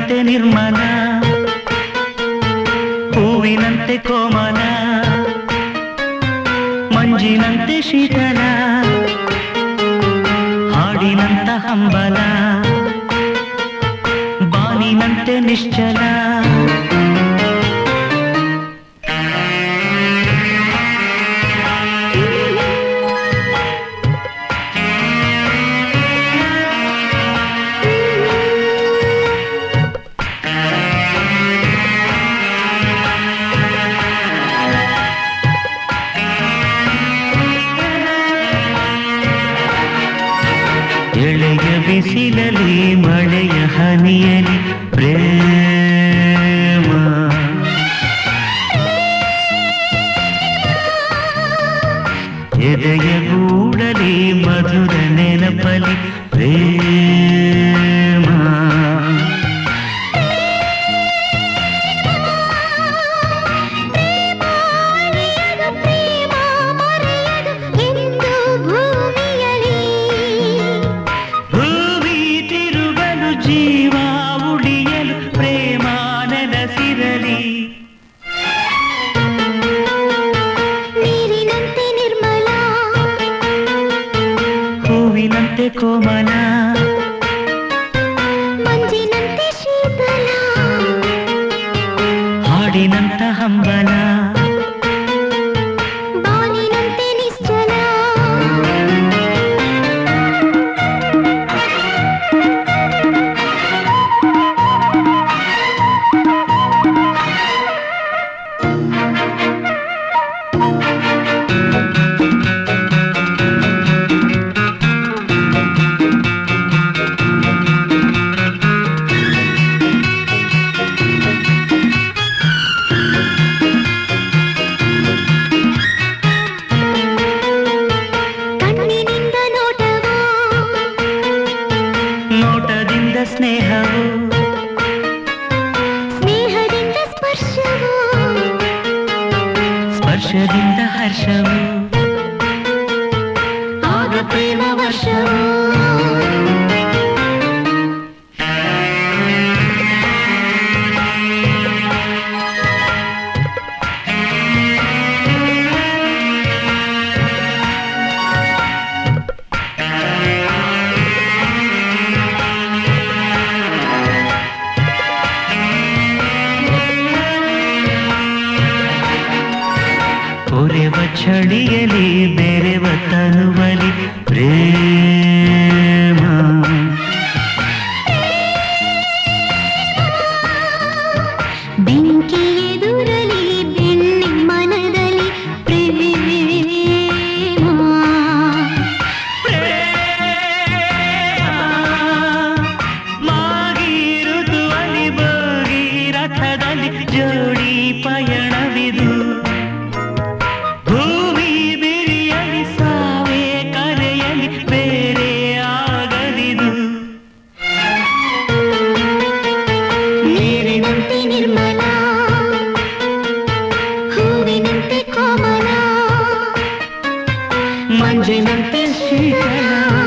ನೀರಿನಂತೆ ನಿರ್ಮಲ ಹೂವಿನಂತೆ ಕೋಮಲ ಮಂಜಿನಂತೆ ಶೀತಲ ಹಾಡಿನಂತ ಹಂಬಲ ಬಾನಿನಂತೆ ನಿಶ್ಚಲ ಎಳೆಯ ಬಿಸಿಲಲಿ ಮಳೆಯ ಹನಿಯಲಿ ಪ್ರೇಮ ಎದೆಯ ಗೂಡಲಿ ಮಧುರ ನೆನಪಲಿ ಪ್ರೇಮ ಮರೆಯದು ಪ್ರೇಮ ಮರೆಯದು ಎಂದು ಭೂಮಿಯಲಿ ಭೂಮಿ ತಿರುಗಲು ಜೀವ ಉಳಿಯಲು ಪ್ರೇಮ ನೆನಸಿರಲಿ ನೀರಿನಂತೆ ನಿರ್ಮಲ ಹೂವಿನಂತೆ ಕೋಮಲ ಮಂಜಿನಂತೆ ಶೀತಲ ಹಾಡಿನಂತ ಹಂಬಲ ಬಾನಿನಂತೆ ನಿಶ್ಚಲ ಕಣ್ಣಿನಿಂದ ನೋಟವು ನೋಟದಿಂದ ಸ್ನೇಹವು ಸ್ನೇಹದಿಂದ ಸ್ಪರ್ಶವು ಸ್ಪರ್ಶದಿಂದ ಹರ್ಷವು ಆಗ ಪ್ರೇಮ ವರ್ಷವು ಕೊರೆವ ಚಳಿಯಲಿ ಬೆರೆವ ತನುವಲಿ ಪ್ರೇಮ ಬೆಂಕಿ ಎದುರಲಿ ಬೆಣ್ಣೆ ಮನದಲ್ಲಿ ಪ್ರೇಮ ಮಾಗಿರುದು ಅಲ್ಲಿ ಬೋಗಿ ರಥದಲ್ಲಿ ಜೋಡಿ ಪಯಣವಿದು ಭೂಮಿ ಬಿರಿಯಲಿ ಸಾವೇ ಕರೆಯಲಿ ಬೇರೆ ಆಗಲಿದು ನೀರಿನಂತೆ ನಿರ್ಮಲ ಹೂವಿನಂತೆ ಕೋಮಲ ಮಂಜಿನಂತೆ ಶೀತಲ